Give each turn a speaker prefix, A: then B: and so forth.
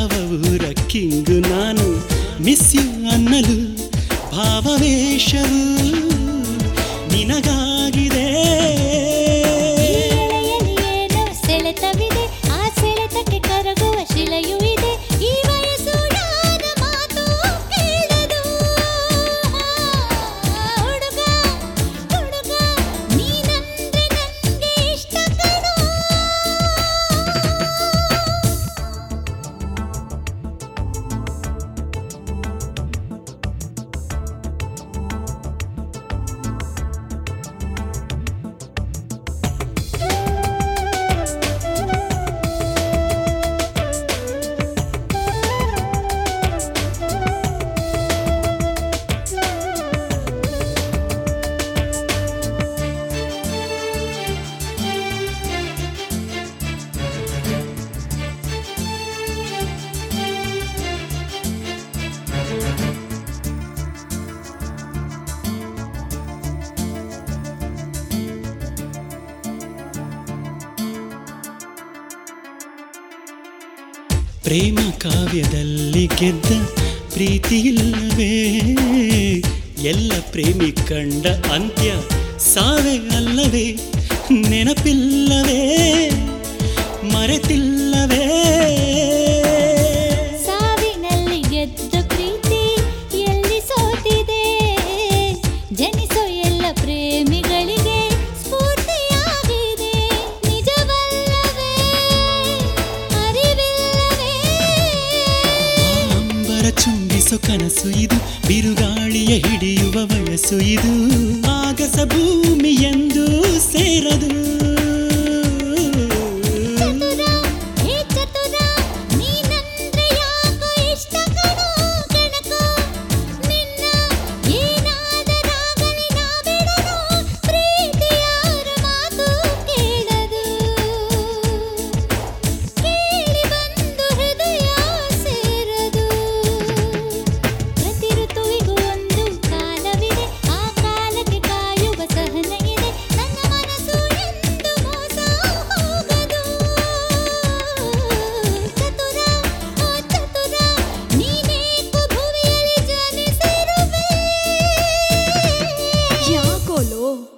A: ಯಾವ ಊರ ಕಿಂಗು ನಾನು ಮಿಸ್ ಯು ಅನ್ನಲು ಭಾವವೇಶವು ನಿನಗಾಗಿದೆ
B: ಎಳೆಯಲಿ ಏನೋ ಸೆಳೆತವಿದೆ ಆ ಸೆಳೆತಕ್ಕೆ ಕರಗುವ ಶಿಲೆಯೂ ಇದೆ ಈ ವಯಸ್ಸು ಯಾರ ಮಾತು ಕೇಳದು ಹುಡುಗ ಹುಡುಗ ನೀನಂದ್ರೆ ನಂಗೆ ಇಷ್ಟ ಕಣೋ
A: ಪ್ರೇಮ ಕಾವ್ಯದಲ್ಲಿ ಗೆದ್ದ ಪ್ರೀತಿಯಿಲ್ಲವೇ ಎಲ್ಲ ಪ್ರೇಮಿ ಕಂಡ ಅಂತ್ಯ ಸಾವೇ ಅಲ್ಲವೇ ನೆನಪಿಲ್ಲವೇ ಮರೆತಿಲ್ಲವೇ
B: ಸಾವಿನಲ್ಲಿ ಗೆದ್ದ ಪ್ರೀತಿ ಎಲ್ಲಿ ಸೋತಿದೆ ಜನಿಸೋ ಎಲ್ಲ ಪ್ರೇಮಿಗಳಿಗೆ ಸ್ಫೂರ್ತಿಯಾಗಿದೆ ನಿಜವಲ್ಲವೇ ಅರಿವಿಲ್ಲವೇ
A: ಅಂಬರ ಚುಂಬಿಸೋ ಕನಸು ಇದು ಬಿರುಗಾಳಿಯ ಹಿಡಿಯುವ ವಯಸ್ಸು ಇದು ಆಗಸ ಭೂಮಿ ಎಂದು ಸೇರದು
B: ಚತುರ ಹೇ ಚತುರ ನೀನಂದ್ರೆ ಯಾಕೋ ಇಷ್ಟ ಕಣೋ ಕಣಕೋ ನಿನ್ನ ಏನಾದರಾಗಲಿ ನಾ ಬಿಡನು ಪ್ರೀತಿ ಯಾರ ಮಾತು ಕೇಳದು ಕೇಳಿ ಬಂದು ಹೃದಯ ಸೇರದು ಪ್ರತಿ ಋತುವಿಗೂ ಒಂದು ಕಾಲವಿದೆ ಆ ಕಾಲಕ್ಕೆ ಕಾಯುವ ಸಹನ ಇದೆ ನನ್ನ ಮನಸ್ಸು ಎಂದು ಮೋಸ ಹೋಗದು ಚತುರ ಓ ಚತುರ ನೀನೇಕು ಭುವಿಯಲ್ಲಿ ಜನಿಸಿರುವೆ
C: ಯಾಕೋಲೋ